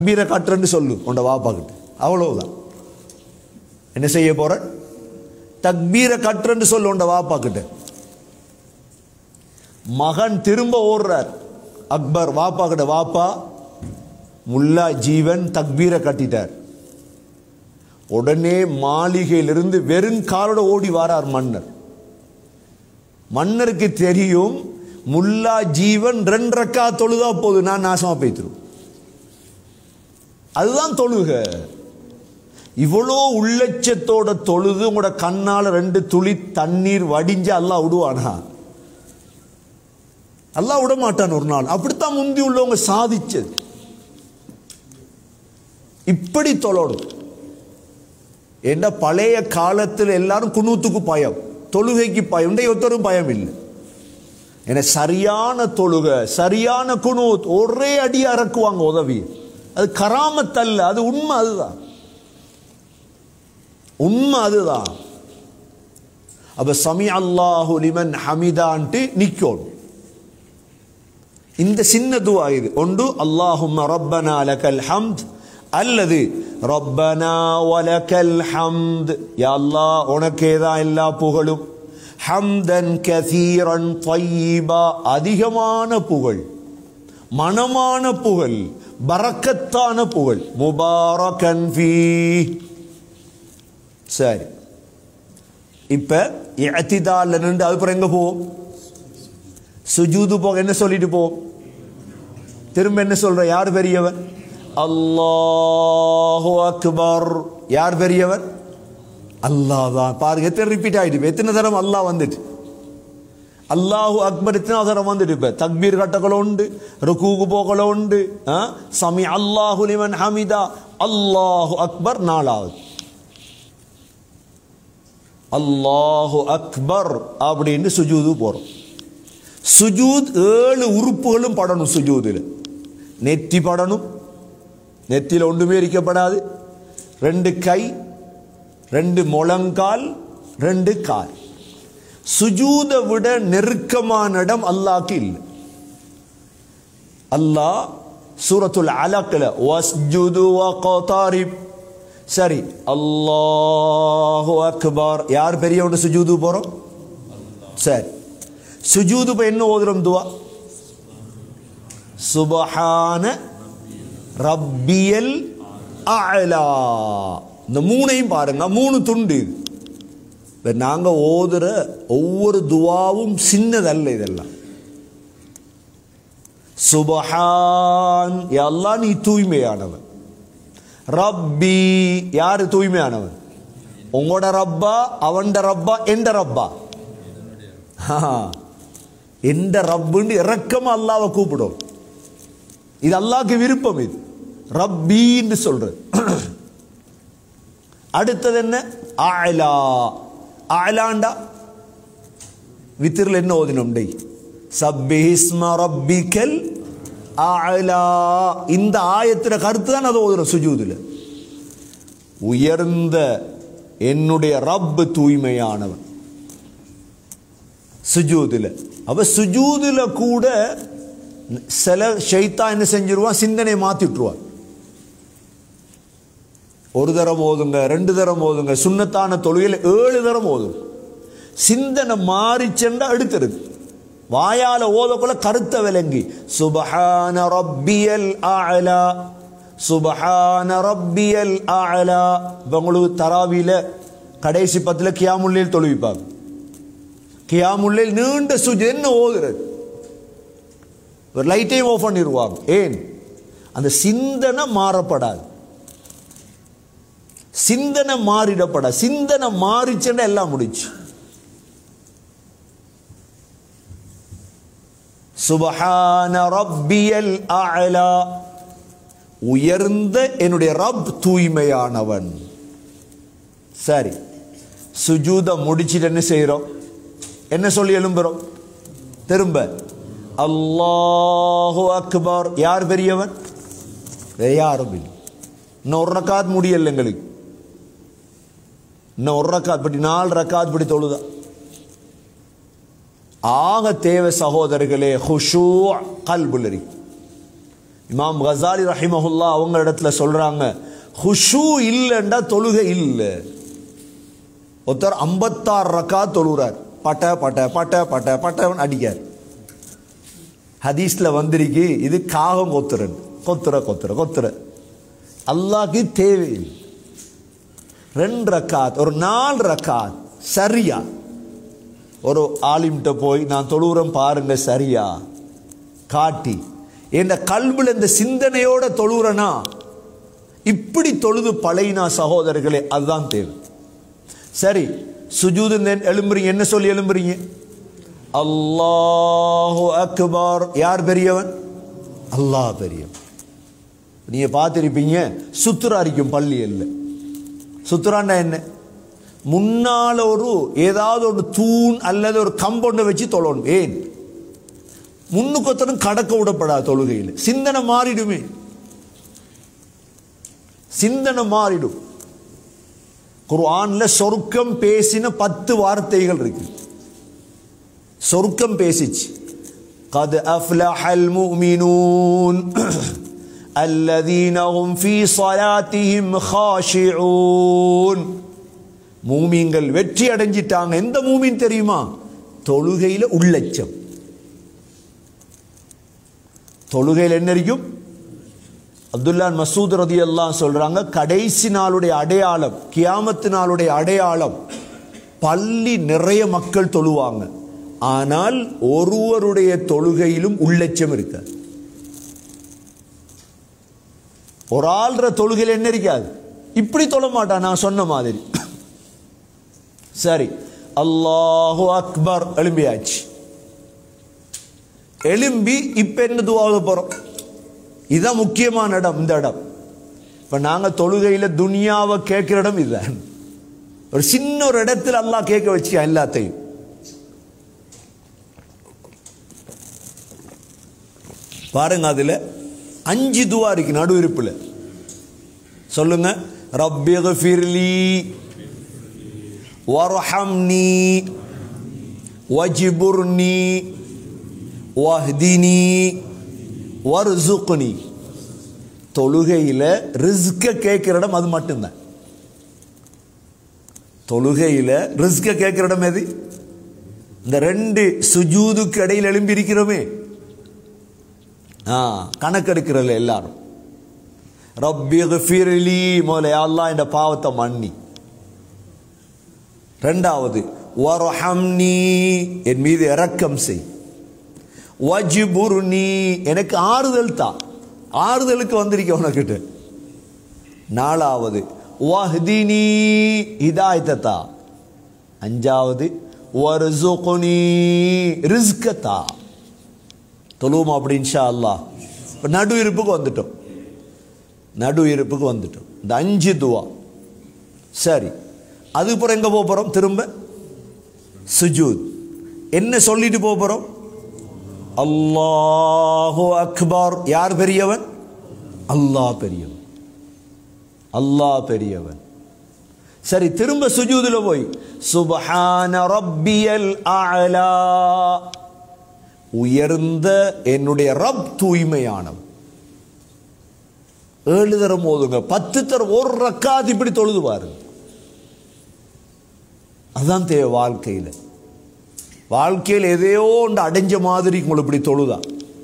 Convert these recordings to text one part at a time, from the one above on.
தக்பீரை காட்டுறேன்னு சொல்லு உண்ட வாப்பாக்கிட்ட அவ்வளவுதான் என்ன செய்ய போற தக்பீரை கட்டுறேன்னு சொல்லு உண்ட வாப்பாக்கிட்ட மகன் திரும்ப ஓடுறார் அக்பர் வாப்பா கிட்ட வாப்பா முல்லா ஜீவன் தக்பீரை கட்டிட்டார் உடனே மாளிகையிலிருந்து வெறும் காலோட ஓடி வாரார் மன்னர் மன்னருக்கு தெரியும் முல்லா ஜீவன் ரெண்டு ரக்கா தொழுதா போது நான் நாசமா போய்த்திரும் அதுதான் தொழுக இவ்வளோ உள்ளட்சத்தோட தொழுது உங்களோட கண்ணால ரெண்டு துளி தண்ணீர் வடிஞ்சு அல்லாஹ் விடுவானா அல்லாஹ் விட மாட்டான் ஒரு நாள் அப்படித்தான் முந்தி உள்ளவங்க சாதிச்சது இப்படி தொழணும் என்ன பழைய காலத்தில் எல்லாரும் குனூத்துக்கு பயம் தொழுகைக்கு பயம் இன்றைய ஒருத்தரும் பயம் இல்லை என சரியான தொழுக சரியான குனூத் ஒரே அடி அறக்குவாங்க உதவி அது கராமத்தல்ல அது உண்மை அதுதான் உண்மை அதுதான் அப்ப சமி அல்லாஹு லிமன் ஹமிதான்ட்டு நிக்கோணும் இந்த சின்ன துவா இது ஒன்று அல்லாஹும் ரப்பனா லக்கல் ஹம்த் அல்லது ரப்பனா வலக்கல் ஹம்த் யா அல்லாஹ் உனக்கே தான் எல்லா புகழும் ஹம்தன் கசீரன் தையீபா அதிகமான புகழ் மனமான புகழ் பரக்கத்தான புகழ் முபாரகன் ஃபீ சரி இப்ப இஅத்திதால்ல நின்று அதுக்கப்புறம் எங்க போவோம் சுஜூது போக என்ன சொல்லிட்டு போ திரும்ப என்ன சொல்ற யார் பெரியவர் அல்லாஹு அக்பர் யார் பெரியவர் அல்லாஹ் தான் பாருங்க எத்தனை ரிப்பீட் ஆயிட்டு எத்தனை தரம் அல்லாஹ் வந்துட்டு அல்லாஹு அக்பர் எத்தனை தரம் வந்துட்டு இப்ப தக்பீர் கட்டக்கள உண்டு ருக்கூக்கு போகல உண்டு ஆ? சமி அல்லாஹு லிமன் ஹமிதா அல்லாஹு அக்பர் நாலாவது அல்லாஹு அக்பர் அப்படின்னு சுஜூது போறோம் சுஜூத் ஏழு உறுப்புகளும் படணும் சுஜூதில் நெத்தி படணும் நெத்தியில் ஒன்றுமே இருக்கப்படாது ரெண்டு கை ரெண்டு முழங்கால் ரெண்டு கால் சுஜூதை விட நெருக்கமான இடம் அல்லாஹ்க்கு இல்லை அல்லாஹ் சூரத்துல் அலக்ல வஸ்ஜுது வகதாரிப் சரி அல்லாஹு அக்பர் யார் பெரியவங்க சுஜூது போறோம் சரி சுஜூது இப்ப என்ன ஓதுறோம் துவா சுபஹான ரப்பியல் அலா இந்த மூணையும் பாருங்க மூணு துண்டு இது இப்ப நாங்க ஓதுற ஒவ்வொரு துவாவும் சின்னதல்ல இதெல்லாம் சுபஹான் எல்லாம் நீ தூய்மையானவன் ரப்பி யாரு தூய்மையானவன் உங்களோட ரப்பா அவன்ட ரப்பா எந்த ரப்பா எந்த ரப்புன்னு இறக்கமா அல்லாவை கூப்பிடும் இது அல்லாஹ்க்கு விருப்பம் இது ரப்பின்னு சொல்றது அடுத்தது என்ன ஆலா ஆலாண்டா வித்திரில் என்ன ஓதினோம் டெய் சப்பிஹிஸ்ம ரப்பிக்கல் ஆலா இந்த ஆயத்தின கருத்து தான் அதை ஓதுறோம் சுஜூதுல உயர்ந்த என்னுடைய ரப் தூய்மையானவன் சுஜூதுல அவ சுஜூதுல கூட சில ஷைத்தா என்ன செஞ்சிருவான் சிந்தனை மாத்திட்டுருவான் ஒரு தரம் ஓதுங்க ரெண்டு தரம் ஓதுங்க சுண்ணத்தான தொழுகையில் ஏழு தரம் ஓதும் சிந்தனை மாறிச்சென்றா எடுத்துருது வாயால ஓதக்குள்ள கருத்த விளங்கி சுபஹான ரப்பியல் ஆலா சுபஹான ரப்பியல் ஆலா இப்போ உங்களுக்கு தராவியில கடைசி பத்துல கியாமுல்லையில் தொழுவிப்பாங்க கியாமுல்லையில் நீண்ட சுஜ் என்ன ஓதுறது ஒரு லைட்டையும் ஆஃப் பண்ணிடுவாங்க ஏன் அந்த சிந்தனை மாறப்படாது சிந்தனை மாறிடப்படாது சிந்தனை மாறிச்சுன்னா எல்லாம் முடிச்சு சுபஹான ரப்பியல் அலா உயர்ந்த என்னுடைய ரப் தூய்மையானவன் சரி சுஜூத முடிச்சிட்டு என்ன செய்யறோம் என்ன சொல்லி எழும்புறோம் திரும்ப அல்லாஹு அக்பர் யார் பெரியவன் வேற யாரும் இல்லை இன்னும் ஒரு ரக்காத் முடியல எங்களுக்கு இன்னும் ஒரு ரக்காத் படி நாலு ரக்காத் படி தொழுதா ஆக தேவை சகோதரர்களே ஹுஷூ கல்புலரி இமாம் கசாலி ரஹிமஹுல்லா அவங்க இடத்துல சொல்றாங்க ஹுஷு இல்லைண்டா தொழுகை இல்லை ஒருத்தர் ஐம்பத்தாறு ரக்கா தொழுகிறார் பட்ட பட்ட பட்ட பட்ட பட்டவன் அடிக்கார் ஹதீஸ்ல வந்திருக்கு இது காகம் கொத்துறன் கொத்துற கொத்துற கொத்துற அல்லாஹ்க்கு தேவையில்லை ரெண்டு ரக்காத் ஒரு நாலு ரக்காத் சரியா ஒரு ஆலிம்கிட்ட போய் நான் தொழுகிறேன் பாருங்க சரியா காட்டி என் கல்வியில் இந்த சிந்தனையோட தொழுகிறனா இப்படி தொழுது பழையினா சகோதரர்களே அதுதான் தேவை சரி சுஜூது நெ- எழும்புறீங்க என்ன சொல்லி எழும்புறீங்க அல்லாஹு அக்பர் யார் பெரியவன் அல்லாஹ் பெரியவன் நீங்க பார்த்திருப்பீங்க சுத்துரா இருக்கும் பள்ளியல்ல சுத்துறான்னா என்ன முன்னால ஒரு ஏதாவது ஒரு தூண் அல்லது ஒரு கம்பவுண்டை வச்சு தொழணும் ஏன் முன்னுக்கொத்தனும் கடக்க விடப்படாது தொழுகையில் சிந்தனை மாறிடுமே சிந்தனை மாறிடும் குர்ஆன்ல சொர்க்கம் பேசின பத்து வார்த்தைகள் இருக்கு சொர்க்கம் பேசிச்சு قد أفلح المؤمنون الذين هم في صلاتهم خاشعون மூமீன்கள் வெற்றி அடைஞ்சிட்டாங்க எந்த மூமின் தெரியுமா தொழுகையில உள்ளச்சம் தொழுகையில் என்ன இருக்கும் அப்துல்லா மசூத் ரதி எல்லாம் சொல்றாங்க கடைசி நாளுடைய அடையாளம் கியாமத்து நாளுடைய அடையாளம் பள்ளி நிறைய மக்கள் தொழுவாங்க ஆனால் ஒருவருடைய தொழுகையிலும் உள்ளச்சம் இருக்காது ஒரு ஆள்ற தொழுகையில் என்ன இருக்காது இப்படி தொழ மாட்டான் நான் சொன்ன மாதிரி சரி அல்லாஹு அக்பர் எழும்பியாச்சு எழும்பி இப்ப என்ன துவாக போறோம் இதுதான் முக்கியமான இடம் இந்த இடம் இப்ப நாங்க தொழுகையில துனியாவை கேட்கிற இடம் இதுதான் ஒரு சின்ன ஒரு இடத்துல அல்லாஹ் கேட்க வச்சு எல்லாத்தையும் பாருங்க அதுல அஞ்சு துவா இருக்கு நடு இருப்புல சொல்லுங்க ரப்பி ஃபிர்லி வர்ஹம்னி வஜிபுர்னி வஹ்தினி வர்சுக்னி தொழுகையில ரிஸ்க கேட்கிற இடம் அது மட்டும்தான் தொழுகையில ரிஸ்க கேட்கிற இடம் எது இந்த ரெண்டு சுஜூதுக்கு இடையில் எழும்பி இருக்கிறோமே ஆ கணக்கெடுக்கிறல எல்லாரும் ரப்பி ஃபிர்லி முதல்ல அல்லாஹ் இந்த பாவத்தை மன்னி ரெண்டாவது வர்ஹம்னி என் மீது இரக்கம் செய் வஜிபுர்னி எனக்கு ஆறுதல் தா ஆறுதலுக்கு வந்திருக்க உனக்கிட்ட நாலாவது வஹ்தினி ஹிதாயத்தை தா அஞ்சாவது வர்சுக்னி ரிஸ்க தா தொழுவோம் அப்படி இன்ஷா அல்லாஹ் இப்போ நடு இருப்புக்கு வந்துட்டோம் நடு இருப்புக்கு வந்துட்டோம் இந்த அஞ்சு துவா சரி அதுக்கப்புறம் எங்க போக போறோம் திரும்ப சுஜூத் என்ன சொல்லிட்டு போக போறோம் அல்லாஹு அக்பர் யார் பெரியவன் அல்லாஹ் பெரியவன் அல்லாஹ் பெரியவன் சரி திரும்ப சுஜூதுல போய் சுபஹான ரப்பியல் அலா உயர்ந்த என்னுடைய ரப் தூய்மையானவன் ஏழு தரம் ஓதுங்க பத்து தரம் ஒரு ரக்காத் இப்படி தொழுது பாருங்க அதுதான் தேவை வாழ்க்கையில் வாழ்க்கையில் எதையோ ஒன்று அடைஞ்ச மாதிரி உங்களுக்கு இப்படி தொழுதா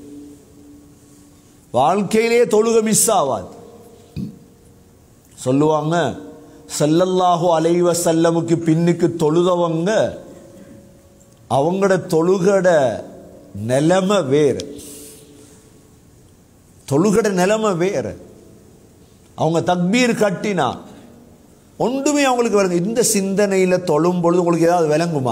வாழ்க்கையிலே தொழுக மிஸ் ஆகாது சொல்லுவாங்க சல்லல்லாஹு அலைவ செல்லமுக்கு பின்னுக்கு தொழுதவங்க அவங்களோட தொழுகட நிலைமை வேறு தொழுகட நிலைமை வேறு அவங்க தக்பீர் கட்டினா ஒன்றுமே அவங்களுக்கு வருங்க இந்த சிந்தனையில் தொழும் பொழுது உங்களுக்கு ஏதாவது விளங்குமா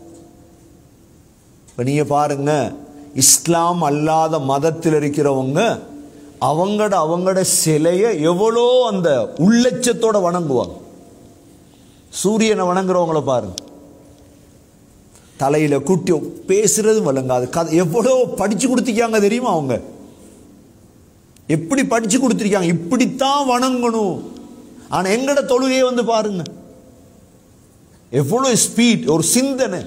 இப்போ நீங்கள் பாருங்க இஸ்லாம் அல்லாத மதத்தில் இருக்கிறவங்க அவங்களோட அவங்களோட சிலையை எவ்வளோ அந்த உள்ளச்சத்தோட வணங்குவாங்க சூரியனை வணங்குறவங்கள பாருங்க தலையில குட்டி பேசுறதும் வழங்காது கதை எவ்வளோ படிச்சு கொடுத்திருக்காங்க தெரியுமா அவங்க எப்படி படிச்சு கொடுத்திருக்காங்க இப்படித்தான் வணங்கணும் ஆனா எங்கட தொழுகையை வந்து பாருங்க எவ்வளவு ஸ்பீட் ஒரு சிந்தனை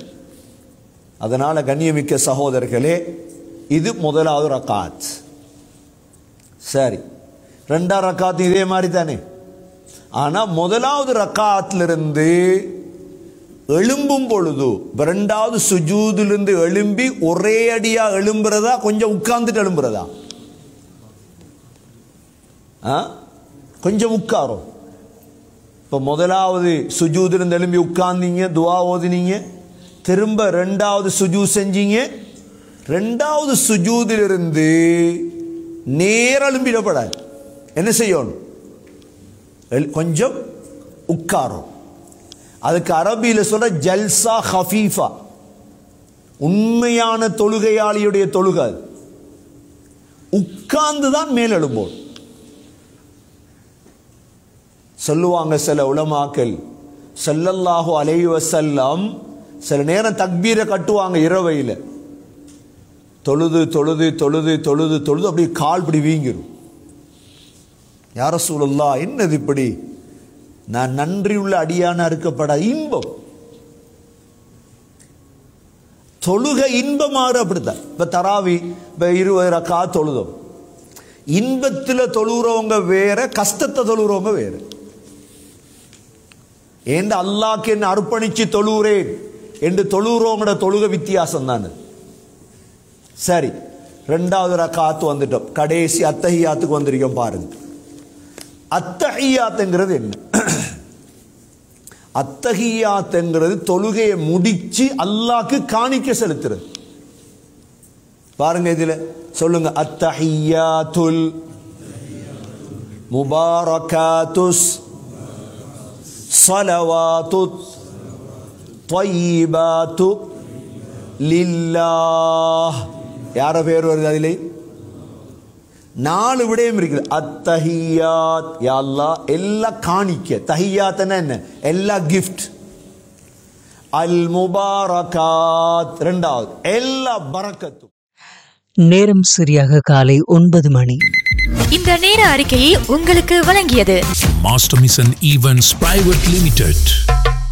அதனால கண்ணியமிக்க சகோதரர்களே இது முதலாவது ரக்காத் சரி ரெண்டாம் ரக்காத்து இதே மாதிரி தானே ஆனால் முதலாவது ரக்காத்திலிருந்து எழும்பும் பொழுது இப்ப ரெண்டாவது சுஜூதிலிருந்து எழும்பி ஒரே அடியா எழும்புறதா கொஞ்சம் உட்கார்ந்துட்டு எழும்புறதா ஆ கொஞ்சம் உட்காரும் இப்போ முதலாவது சுஜூதிலிருந்து எழும்பி உட்கார்ந்தீங்க துவா ஓதினீங்க திரும்ப ரெண்டாவது சுஜூ செஞ்சீங்க ரெண்டாவது சுஜூதிலிருந்து நேர எழும்பிடப்படாது என்ன செய்யணும் எல்- கொஞ்சம் உட்காரும் அதுக்கு அரபியில் சொல்ற ஜல்சா ஹஃபீஃபா உண்மையான தொழுகையாளியுடைய தொழுகை அது. உட்கார்ந்து தான் மேல் எழும்போம் சொல்லுவாங்க சில உலமாக்கள் ஸல்லல்லாஹு அலைஹி வஸல்லம் சில நேரம் தக்பீரை கட்டுவாங்க இரவையில் தொழுது தொழுது தொழுது தொழுது தொழுது அப்படியே கால் இப்படி வீங்கிரும் யார சூழல்லா என்னது இப்படி நான் நன்றியுள்ள அடியான இருக்கப்படாத இன்பம் தொழுகை இன்பமாறு அப்படித்தான் இப்ப தராவி இப்ப இருபது ரக்கா தொழுதோம் இன்பத்தில் தொழுகிறவங்க வேற கஷ்டத்தை தொழுகிறவங்க வேற ஏண்ட அல்லாக்கு என்ன அர்ப்பணிச்சு தொழுகிறேன் என்று தொழுகிறவங்களோட தொழுகை வித்தியாசம் தானே சரி ரெண்டாவது ரக்காத்து வந்துட்டோம் கடைசி அத்தஹியாத்துக்கு வந்திருக்கோம் பாருங்க அத்தஹியாத்துங்கிறது என்ன அத்தஹியாத்துங்கிறது தொழுகையை முடிச்சு அல்லாக்கு காணிக்க செலுத்துறது பாருங்க இதுல சொல்லுங்க அத்தஹியாத்துல் முபாரகாத்துஸ் صلوات طيبات லில்லாஹ் யார பேர் வருது அதிலே நாலு விடயம் இருக்குது அத்தஹியாத் யா அல்லாஹ் எல்லாம் காணிக்க தஹியாத்னா என்ன எல்லா கிஃப்ட் அல் முபாரகாத் ரெண்டாவது எல்லா பரக்கத்தும் நேரம் சரியாக காலை ஒன்பது மணி இந்த நேர அறிக்கையை உங்களுக்கு வழங்கியது Master Mission Events Private Limited.